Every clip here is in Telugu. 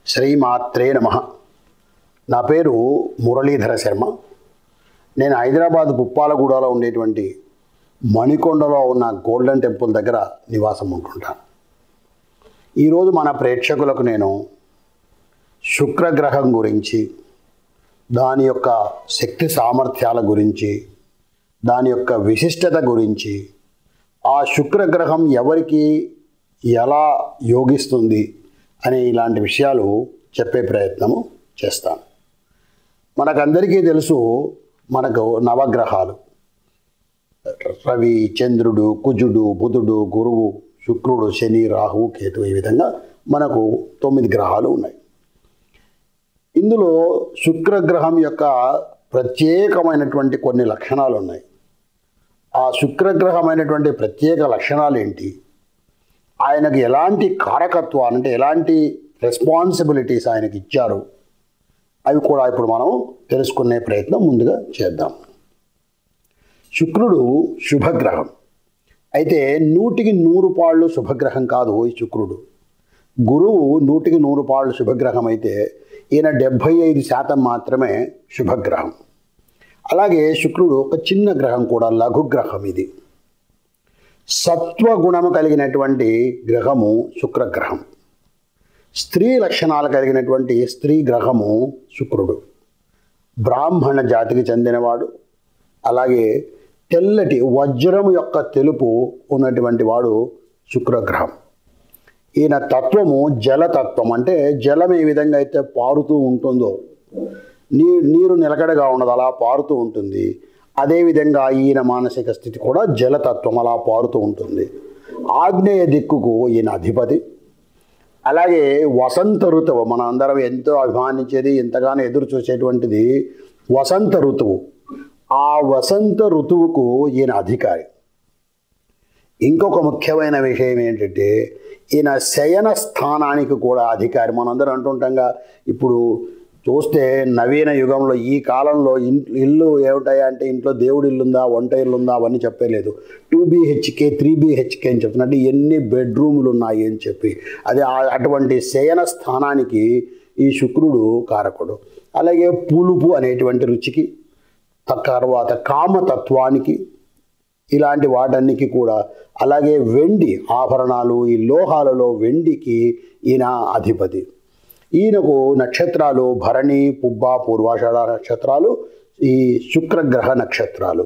శ్రీమాత్రే నమ నా పేరు మురళీధర శర్మ నేను హైదరాబాద్ పుప్పాలగూడలో ఉండేటువంటి మణికొండలో ఉన్న గోల్డెన్ టెంపుల్ దగ్గర నివాసం ఉంటుంటాను ఈరోజు మన ప్రేక్షకులకు నేను శుక్రగ్రహం గురించి దాని యొక్క శక్తి సామర్థ్యాల గురించి దాని యొక్క విశిష్టత గురించి ఆ శుక్రగ్రహం ఎవరికి ఎలా యోగిస్తుంది అనే ఇలాంటి విషయాలు చెప్పే ప్రయత్నము చేస్తాను మనకందరికీ తెలుసు మనకు నవగ్రహాలు రవి చంద్రుడు కుజుడు బుధుడు గురువు శుక్రుడు శని రాహు కేతు ఈ విధంగా మనకు తొమ్మిది గ్రహాలు ఉన్నాయి ఇందులో శుక్రగ్రహం యొక్క ప్రత్యేకమైనటువంటి కొన్ని లక్షణాలు ఉన్నాయి ఆ శుక్రగ్రహమైనటువంటి ప్రత్యేక లక్షణాలు ఏంటి ఆయనకు ఎలాంటి కారకత్వాలు అంటే ఎలాంటి రెస్పాన్సిబిలిటీస్ ఆయనకి ఇచ్చారు అవి కూడా ఇప్పుడు మనం తెలుసుకునే ప్రయత్నం ముందుగా చేద్దాం శుక్రుడు శుభగ్రహం అయితే నూటికి నూరు పాళ్ళు శుభగ్రహం కాదు ఈ శుక్రుడు గురువు నూటికి నూరు పాళ్ళు శుభగ్రహం అయితే ఈయన డెబ్భై ఐదు శాతం మాత్రమే శుభగ్రహం అలాగే శుక్రుడు ఒక చిన్న గ్రహం కూడా లఘుగ్రహం ఇది సత్వగుణము కలిగినటువంటి గ్రహము శుక్రగ్రహం స్త్రీ లక్షణాలు కలిగినటువంటి స్త్రీ గ్రహము శుక్రుడు బ్రాహ్మణ జాతికి చెందినవాడు అలాగే తెల్లటి వజ్రము యొక్క తెలుపు ఉన్నటువంటి వాడు శుక్రగ్రహం ఈయన తత్వము జలతత్వం అంటే జలం ఏ విధంగా అయితే పారుతూ ఉంటుందో నీ నీరు నిలకడగా ఉండదు అలా పారుతూ ఉంటుంది అదేవిధంగా ఈయన మానసిక స్థితి కూడా జలతత్వం అలా పారుతూ ఉంటుంది ఆగ్నేయ దిక్కుకు ఈయన అధిపతి అలాగే వసంత ఋతువు మన అందరం ఎంతో అభిమానించేది ఎంతగానో ఎదురు చూసేటువంటిది వసంత ఋతువు ఆ వసంత ఋతువుకు ఈయన అధికారి ఇంకొక ముఖ్యమైన విషయం ఏంటంటే ఈయన శయన స్థానానికి కూడా అధికారి మనందరం అంటుంటాంగా ఇప్పుడు చూస్తే నవీన యుగంలో ఈ కాలంలో ఇల్లు ఏమిటాయా అంటే ఇంట్లో దేవుడి ఇల్లు ఉందా వంట ఇల్లు ఉందా అవన్నీ చెప్పలేదు టూ బీహెచ్కే త్రీ బీహెచ్కే అని చెప్తున్నట్టు ఎన్ని బెడ్రూములు ఉన్నాయి అని చెప్పి అదే అటువంటి శయన స్థానానికి ఈ శుక్రుడు కారకుడు అలాగే పులుపు అనేటువంటి రుచికి తర్వాత కామతత్వానికి ఇలాంటి వాటన్నికి కూడా అలాగే వెండి ఆభరణాలు ఈ లోహాలలో వెండికి ఈయన అధిపతి ఈయనకు నక్షత్రాలు భరణి పుబ్బ పూర్వాషాఢ నక్షత్రాలు ఈ శుక్రగ్రహ నక్షత్రాలు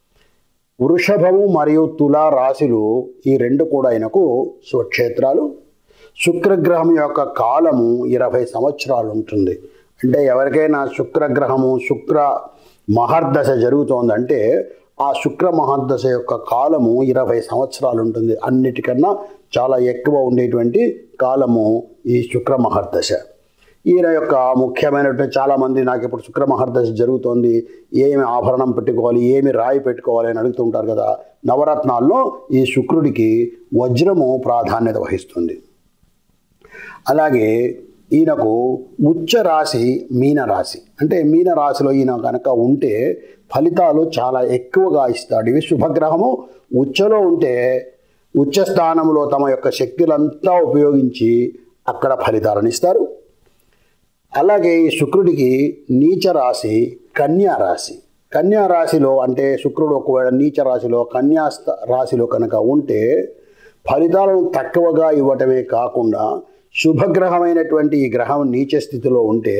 వృషభము మరియు తుల రాశులు ఈ రెండు కూడా ఆయనకు స్వక్షేత్రాలు శుక్రగ్రహం యొక్క కాలము ఇరవై సంవత్సరాలు ఉంటుంది అంటే ఎవరికైనా శుక్రగ్రహము శుక్ర మహర్దశ జరుగుతోందంటే ఆ శుక్ర మహర్దశ యొక్క కాలము ఇరవై సంవత్సరాలు ఉంటుంది అన్నిటికన్నా చాలా ఎక్కువ ఉండేటువంటి కాలము ఈ శుక్ర మహర్దశ ఈయన యొక్క ముఖ్యమైనటువంటి చాలామంది నాకు ఇప్పుడు శుక్ర మహర్దశ జరుగుతోంది ఏమి ఆభరణం పెట్టుకోవాలి ఏమి రాయి పెట్టుకోవాలి అని అడుగుతుంటారు కదా నవరత్నాల్లో ఈ శుక్రుడికి వజ్రము ప్రాధాన్యత వహిస్తుంది అలాగే ఈయనకు ఉచ్చ రాశి మీనరాశి అంటే మీనరాశిలో ఈయన కనుక ఉంటే ఫలితాలు చాలా ఎక్కువగా ఇస్తాడు ఇవి శుభగ్రహము ఉచ్చలో ఉంటే ఉచ్చ స్థానంలో తమ యొక్క శక్తులంతా ఉపయోగించి అక్కడ ఫలితాలను ఇస్తారు అలాగే ఈ శుక్రుడికి నీచ రాశి కన్యా రాశి కన్యా రాశిలో అంటే శుక్రుడు ఒకవేళ నీచ రాశిలో కన్యా రాశిలో కనుక ఉంటే ఫలితాలను తక్కువగా ఇవ్వటమే కాకుండా శుభగ్రహమైనటువంటి ఈ గ్రహం నీచ స్థితిలో ఉంటే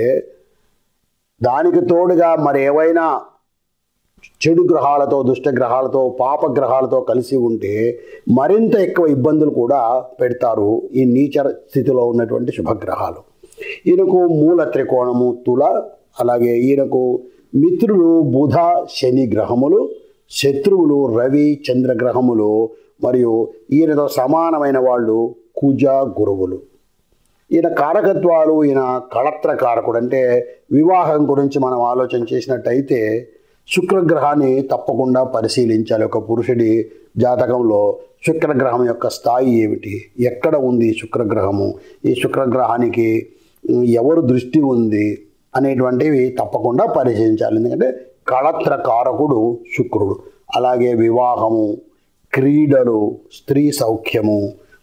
దానికి తోడుగా మరి ఏవైనా చెడు గ్రహాలతో దుష్ట గ్రహాలతో పాప గ్రహాలతో కలిసి ఉంటే మరింత ఎక్కువ ఇబ్బందులు కూడా పెడతారు ఈ నీచ స్థితిలో ఉన్నటువంటి శుభగ్రహాలు ఈయనకు మూల త్రికోణము తుల అలాగే ఈయనకు మిత్రులు బుధ శని గ్రహములు శత్రువులు రవి చంద్రగ్రహములు మరియు ఈయనతో సమానమైన వాళ్ళు కుజ గురువులు ఈయన కారకత్వాలు ఈయన కళత్ర కారకుడు అంటే వివాహం గురించి మనం ఆలోచన చేసినట్టయితే శుక్రగ్రహాన్ని తప్పకుండా పరిశీలించాలి ఒక పురుషుడి జాతకంలో శుక్రగ్రహం యొక్క స్థాయి ఏమిటి ఎక్కడ ఉంది శుక్రగ్రహము ఈ శుక్రగ్రహానికి ఎవరు దృష్టి ఉంది అనేటువంటివి తప్పకుండా పరిశీలించాలి ఎందుకంటే కళత్ర కారకుడు శుక్రుడు అలాగే వివాహము క్రీడలు స్త్రీ సౌఖ్యము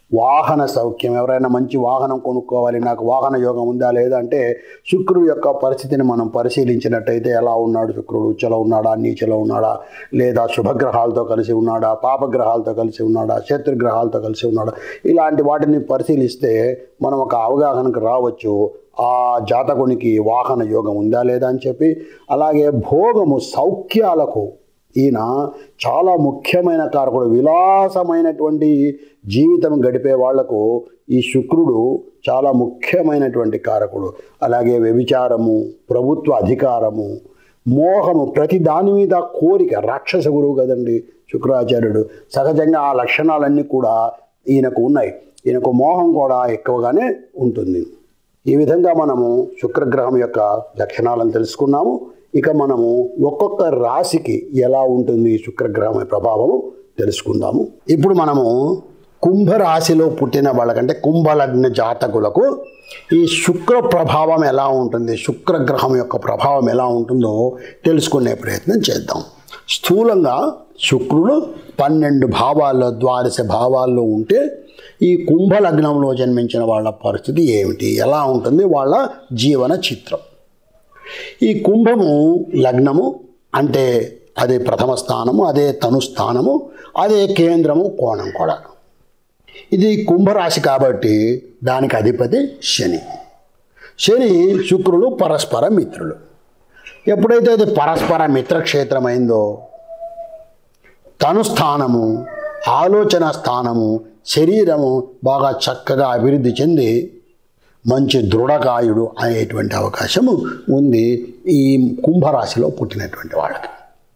వాహన సౌఖ్యం ఎవరైనా మంచి వాహనం కొనుక్కోవాలి నాకు వాహన యోగం ఉందా లేదా అంటే శుక్రుడు యొక్క పరిస్థితిని మనం పరిశీలించినట్టయితే ఎలా ఉన్నాడు శుక్రుడు ఉచ్చలో ఉన్నాడా నీచలో ఉన్నాడా లేదా శుభగ్రహాలతో కలిసి ఉన్నాడా పాపగ్రహాలతో కలిసి ఉన్నాడా శత్రుగ్రహాలతో కలిసి ఉన్నాడా ఇలాంటి వాటిని పరిశీలిస్తే మనం ఒక అవగాహనకు రావచ్చు ఆ జాతకునికి వాహన యోగం ఉందా లేదా అని చెప్పి అలాగే భోగము సౌఖ్యాలకు ఈయన చాలా ముఖ్యమైన కారకుడు విలాసమైనటువంటి జీవితం గడిపే వాళ్లకు ఈ శుక్రుడు చాలా ముఖ్యమైనటువంటి కారకుడు అలాగే వ్యభిచారము ప్రభుత్వ అధికారము మోహము ప్రతి దాని మీద కోరిక రాక్షస గురువు కదండి శుక్రాచార్యుడు సహజంగా ఆ లక్షణాలన్నీ కూడా ఈయనకు ఉన్నాయి ఈయనకు మోహం కూడా ఎక్కువగానే ఉంటుంది ఈ విధంగా మనము శుక్రగ్రహం యొక్క లక్షణాలను తెలుసుకున్నాము ఇక మనము ఒక్కొక్క రాశికి ఎలా ఉంటుంది ఈ శుక్రగ్రహం ప్రభావము తెలుసుకుందాము ఇప్పుడు మనము కుంభరాశిలో పుట్టిన వాళ్ళకంటే కుంభలగ్న జాతకులకు ఈ శుక్ర ప్రభావం ఎలా ఉంటుంది శుక్రగ్రహం యొక్క ప్రభావం ఎలా ఉంటుందో తెలుసుకునే ప్రయత్నం చేద్దాం స్థూలంగా శుక్రుడు పన్నెండు భావాల్లో ద్వాదశ భావాల్లో ఉంటే ఈ కుంభలగ్నంలో జన్మించిన వాళ్ళ పరిస్థితి ఏమిటి ఎలా ఉంటుంది వాళ్ళ జీవన చిత్రం ఈ కుంభము లగ్నము అంటే అదే ప్రథమ స్థానము అదే తను స్థానము అదే కేంద్రము కోణం కూడా ఇది కుంభరాశి కాబట్టి దానికి అధిపతి శని శని శుక్రుడు పరస్పర మిత్రులు ఎప్పుడైతే అది పరస్పర మిత్రక్షేత్రమైందో తను స్థానము ఆలోచన స్థానము శరీరము బాగా చక్కగా అభివృద్ధి చెంది మంచి దృఢకాయుడు అనేటువంటి అవకాశము ఉంది ఈ కుంభరాశిలో పుట్టినటువంటి వాళ్ళకి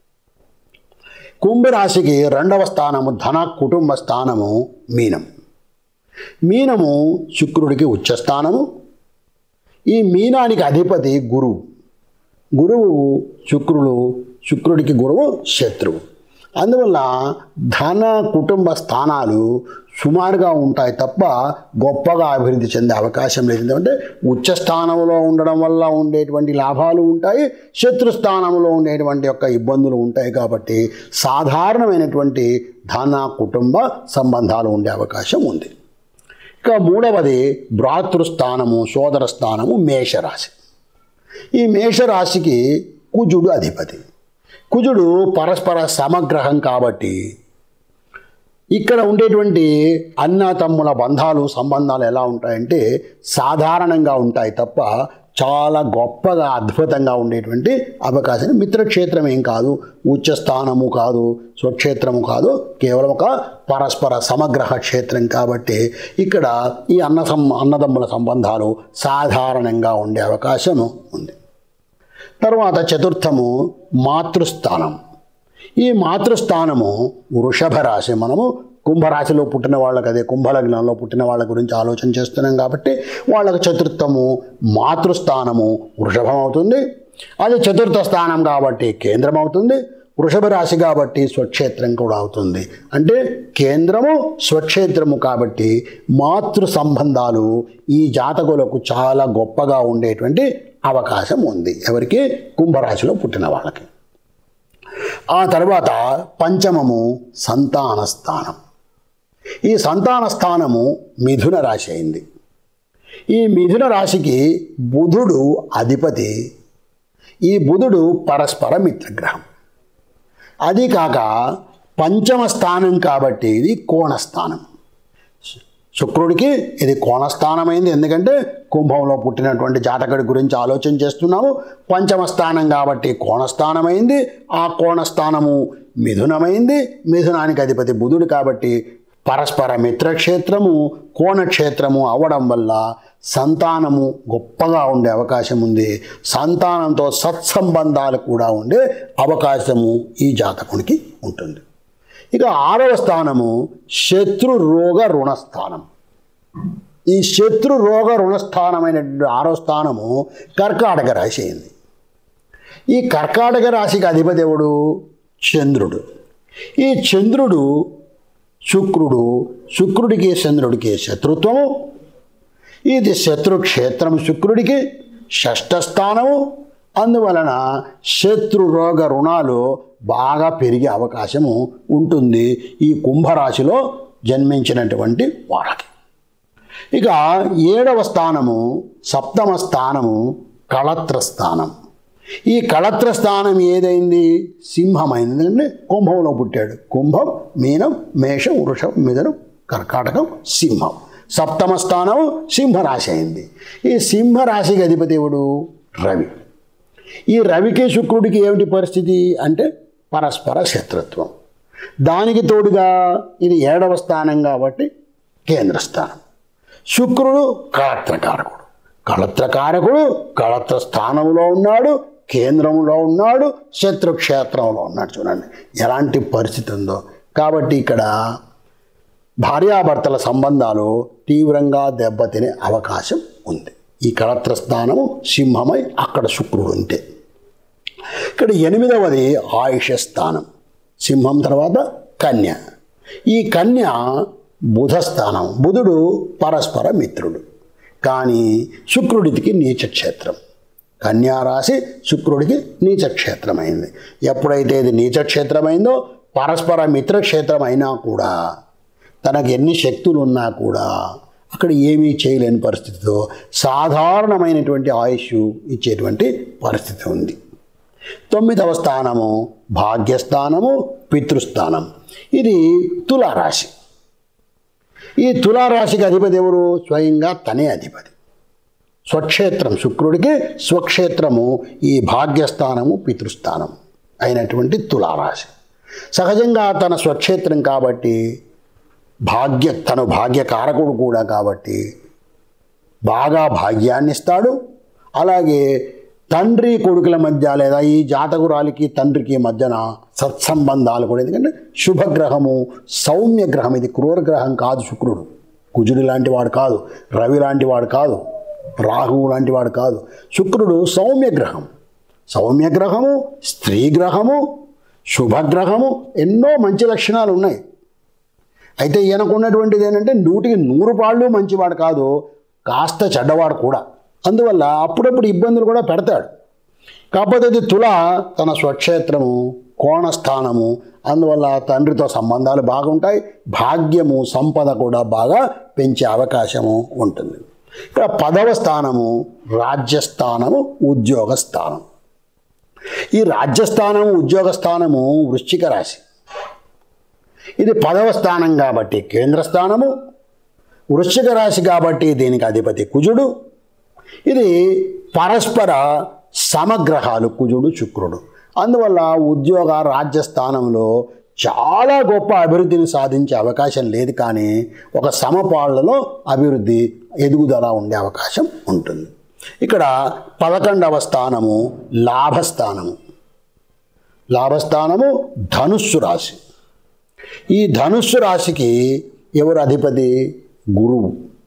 కుంభరాశికి రెండవ స్థానము ధన కుటుంబ స్థానము మీనం మీనము శుక్రుడికి ఉచ్చస్థానము ఈ మీనానికి అధిపతి గురువు గురువు శుక్రుడు శుక్రుడికి గురువు శత్రువు అందువల్ల ధన కుటుంబ స్థానాలు సుమారుగా ఉంటాయి తప్ప గొప్పగా అభివృద్ధి చెందే అవకాశం లేదు ఎందుకంటే ఉచ్చ స్థానంలో ఉండడం వల్ల ఉండేటువంటి లాభాలు ఉంటాయి శత్రు స్థానంలో ఉండేటువంటి యొక్క ఇబ్బందులు ఉంటాయి కాబట్టి సాధారణమైనటువంటి ధన కుటుంబ సంబంధాలు ఉండే అవకాశం ఉంది ఇక మూడవది భ్రాతృస్థానము సోదర స్థానము మేషరాశి ఈ మేషరాశికి కుజుడు అధిపతి కుజుడు పరస్పర సమగ్రహం కాబట్టి ఇక్కడ ఉండేటువంటి అన్న తమ్ముల బంధాలు సంబంధాలు ఎలా ఉంటాయంటే సాధారణంగా ఉంటాయి తప్ప చాలా గొప్పగా అద్భుతంగా ఉండేటువంటి అవకాశం మిత్రక్షేత్రం ఏం కాదు ఉచ్చస్థానము కాదు స్వక్షేత్రము కాదు కేవలం ఒక పరస్పర సమగ్రహ క్షేత్రం కాబట్టి ఇక్కడ ఈ అన్న సం అన్నదమ్ముల సంబంధాలు సాధారణంగా ఉండే అవకాశం ఉంది తర్వాత చతుర్థము మాతృస్థానం ఈ మాతృస్థానము వృషభ రాశి మనము కుంభరాశిలో పుట్టిన వాళ్ళకి అదే కుంభలగ్నంలో పుట్టిన వాళ్ళ గురించి ఆలోచన చేస్తున్నాం కాబట్టి వాళ్ళకి చతుర్థము మాతృస్థానము వృషభం అవుతుంది అది చతుర్థ స్థానం కాబట్టి కేంద్రం అవుతుంది వృషభ రాశి కాబట్టి స్వక్షేత్రం కూడా అవుతుంది అంటే కేంద్రము స్వక్షేత్రము కాబట్టి మాతృ సంబంధాలు ఈ జాతకులకు చాలా గొప్పగా ఉండేటువంటి అవకాశం ఉంది ఎవరికి కుంభరాశిలో పుట్టిన వాళ్ళకి ఆ తర్వాత పంచమము సంతాన స్థానం ఈ సంతాన స్థానము మిథున రాశి అయింది ఈ మిథున రాశికి బుధుడు అధిపతి ఈ బుధుడు పరస్పర మిత్రగ్రహం అది కాక పంచమ స్థానం కాబట్టి ఇది కోణస్థానం శుక్రుడికి ఇది కోణస్థానమైంది ఎందుకంటే కుంభంలో పుట్టినటువంటి జాతకుడి గురించి ఆలోచన చేస్తున్నాము పంచమ స్థానం కాబట్టి కోణస్థానమైంది ఆ కోణస్థానము మిథునమైంది మిథునానికి అధిపతి బుధుడు కాబట్టి పరస్పర మిత్రక్షేత్రము కోణక్షేత్రము అవడం వల్ల సంతానము గొప్పగా ఉండే అవకాశం ఉంది సంతానంతో సత్సంబంధాలు కూడా ఉండే అవకాశము ఈ జాతకునికి ఉంటుంది ఇక ఆరవ స్థానము శత్రు రోగ రుణస్థానం ఈ శత్రు రోగ రుణస్థానమైనటువంటి ఆరవ స్థానము కర్కాటక రాశి అయింది ఈ కర్కాటక రాశికి అధిపతి ఎవడు చంద్రుడు ఈ చంద్రుడు శుక్రుడు శుక్రుడికి చంద్రుడికి శత్రుత్వము ఇది శత్రుక్షేత్రం శుక్రుడికి షష్ఠ స్థానము అందువలన శత్రు రోగ రుణాలు బాగా పెరిగే అవకాశము ఉంటుంది ఈ కుంభరాశిలో జన్మించినటువంటి వాళ్ళకి ఇక ఏడవ స్థానము సప్తమ స్థానము కళత్ర స్థానం ఈ కళత్ర స్థానం ఏదైంది సింహమైంది ఎందుకంటే కుంభంలో పుట్టాడు కుంభం మీనం మేషం వృషం మిథునం కర్కాటకం సింహం సప్తమ స్థానము సింహరాశి అయింది ఈ సింహరాశికి అధిపతి ఎవడు రవి ఈ రవికి శుక్రుడికి ఏమిటి పరిస్థితి అంటే పరస్పర శత్రుత్వం దానికి తోడుగా ఇది ఏడవ స్థానం కాబట్టి కేంద్ర స్థానం శుక్రుడు కళత్రకారకుడు కళత్రకారకుడు కళత్ర స్థానంలో ఉన్నాడు కేంద్రంలో ఉన్నాడు శత్రుక్షేత్రంలో ఉన్నాడు చూడండి ఎలాంటి పరిస్థితి ఉందో కాబట్టి ఇక్కడ భార్యాభర్తల సంబంధాలు తీవ్రంగా దెబ్బతినే అవకాశం ఉంది ఈ కళత్ర స్థానము సింహమై అక్కడ శుక్రుడు ఉంటే ఇక్కడ ఎనిమిదవది ఆయుష స్థానం సింహం తర్వాత కన్య ఈ కన్య బుధ స్థానం బుధుడు పరస్పర మిత్రుడు కానీ శుక్రుడికి నీచక్షేత్రం కన్యారాశి శుక్రుడికి నీచక్షేత్రమైంది ఎప్పుడైతే ఇది నీచక్షేత్రమైందో పరస్పర మిత్రక్షేత్రం అయినా కూడా తనకు ఎన్ని శక్తులు ఉన్నా కూడా అక్కడ ఏమీ చేయలేని పరిస్థితితో సాధారణమైనటువంటి ఆయుష్ ఇచ్చేటువంటి పరిస్థితి ఉంది తొమ్మిదవ స్థానము భాగ్యస్థానము పితృస్థానం ఇది తులారాశి ఈ తులారాశికి అధిపతి ఎవరు స్వయంగా తనే అధిపతి స్వక్షేత్రం శుక్రుడికి స్వక్షేత్రము ఈ భాగ్యస్థానము పితృస్థానం అయినటువంటి తులారాశి సహజంగా తన స్వక్షేత్రం కాబట్టి భాగ్య తను భాగ్యకారకుడు కూడా కాబట్టి బాగా భాగ్యాన్ని ఇస్తాడు అలాగే తండ్రి కొడుకుల మధ్య లేదా ఈ జాతకురాలికి తండ్రికి మధ్యన సత్సంబంధాలు కూడా ఎందుకంటే శుభగ్రహము సౌమ్య గ్రహం ఇది క్రూర గ్రహం కాదు శుక్రుడు కుజుడు లాంటి వాడు కాదు రవి లాంటి వాడు కాదు రాహువు లాంటి వాడు కాదు శుక్రుడు సౌమ్య గ్రహం సౌమ్య గ్రహము స్త్రీ గ్రహము శుభగ్రహము ఎన్నో మంచి లక్షణాలు ఉన్నాయి అయితే ఈయనకు ఉన్నటువంటిది ఏంటంటే నూటికి నూరు పాళ్ళు మంచివాడు కాదు కాస్త చెడ్డవాడు కూడా అందువల్ల అప్పుడప్పుడు ఇబ్బందులు కూడా పెడతాడు కాకపోతే ఇది తుల తన స్వక్షేత్రము కోణస్థానము అందువల్ల తండ్రితో సంబంధాలు బాగుంటాయి భాగ్యము సంపద కూడా బాగా పెంచే అవకాశము ఉంటుంది ఇక్కడ పదవ స్థానము రాజ్యస్థానము ఉద్యోగ స్థానం ఈ రాజ్యస్థానము ఉద్యోగ స్థానము వృశ్చిక రాశి ఇది పదవ స్థానం కాబట్టి కేంద్ర స్థానము వృశ్చిక రాశి కాబట్టి దీనికి అధిపతి కుజుడు ఇది పరస్పర సమగ్రహాలు కుజుడు శుక్రుడు అందువల్ల ఉద్యోగ రాజ్య స్థానంలో చాలా గొప్ప అభివృద్ధిని సాధించే అవకాశం లేదు కానీ ఒక సమపాళ్లలో అభివృద్ధి ఎదుగుదల ఉండే అవకాశం ఉంటుంది ఇక్కడ పదకొండవ స్థానము లాభస్థానము లాభస్థానము ధనుస్సు రాశి ఈ ధనుస్సు రాశికి ఎవరు అధిపతి గురువు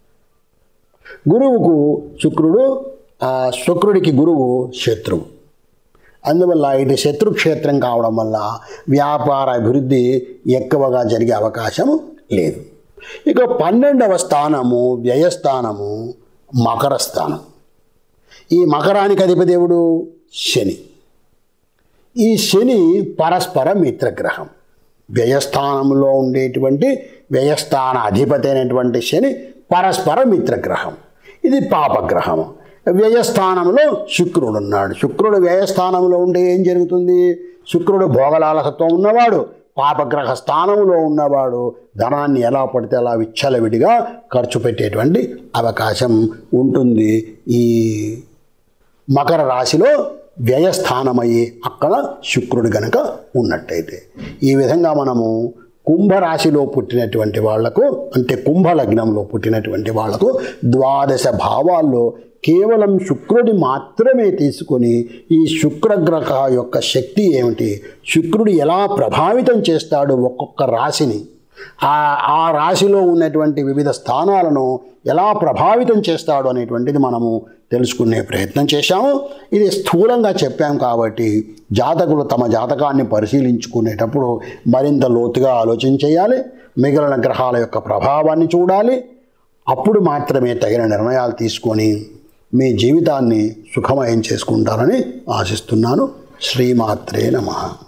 గురువుకు శుక్రుడు ఆ శుక్రుడికి గురువు శత్రువు అందువల్ల ఇది శత్రుక్షేత్రం కావడం వల్ల వ్యాపార అభివృద్ధి ఎక్కువగా జరిగే అవకాశం లేదు ఇక పన్నెండవ స్థానము వ్యయస్థానము మకర స్థానం ఈ మకరానికి అధిపదేవుడు శని ఈ శని పరస్పర మిత్రగ్రహం వ్యయస్థానంలో ఉండేటువంటి వ్యయస్థాన అధిపతి అయినటువంటి శని పరస్పర మిత్రగ్రహం ఇది పాపగ్రహం వ్యయస్థానంలో శుక్రుడు ఉన్నాడు శుక్రుడు వ్యయస్థానంలో ఉంటే ఏం జరుగుతుంది శుక్రుడు భోగలాలసత్వం ఉన్నవాడు పాపగ్రహ స్థానంలో ఉన్నవాడు ధనాన్ని ఎలా పడితే అలా విచ్చలవిడిగా ఖర్చు పెట్టేటువంటి అవకాశం ఉంటుంది ఈ మకర రాశిలో వ్యయస్థానమయ్యి అక్కడ శుక్రుడు గనక ఉన్నట్టయితే ఈ విధంగా మనము కుంభరాశిలో పుట్టినటువంటి వాళ్లకు అంటే కుంభ లగ్నంలో పుట్టినటువంటి వాళ్లకు ద్వాదశ భావాల్లో కేవలం శుక్రుడి మాత్రమే తీసుకొని ఈ శుక్రగ్రహ యొక్క శక్తి ఏమిటి శుక్రుడు ఎలా ప్రభావితం చేస్తాడు ఒక్కొక్క రాశిని ఆ ఆ రాశిలో ఉన్నటువంటి వివిధ స్థానాలను ఎలా ప్రభావితం చేస్తాడు అనేటువంటిది మనము తెలుసుకునే ప్రయత్నం చేశాము ఇది స్థూలంగా చెప్పాం కాబట్టి జాతకులు తమ జాతకాన్ని పరిశీలించుకునేటప్పుడు మరింత లోతుగా ఆలోచన చేయాలి మిగిలిన గ్రహాల యొక్క ప్రభావాన్ని చూడాలి అప్పుడు మాత్రమే తగిన నిర్ణయాలు తీసుకొని మీ జీవితాన్ని సుఖమయం చేసుకుంటారని ఆశిస్తున్నాను శ్రీమాత్రే నమః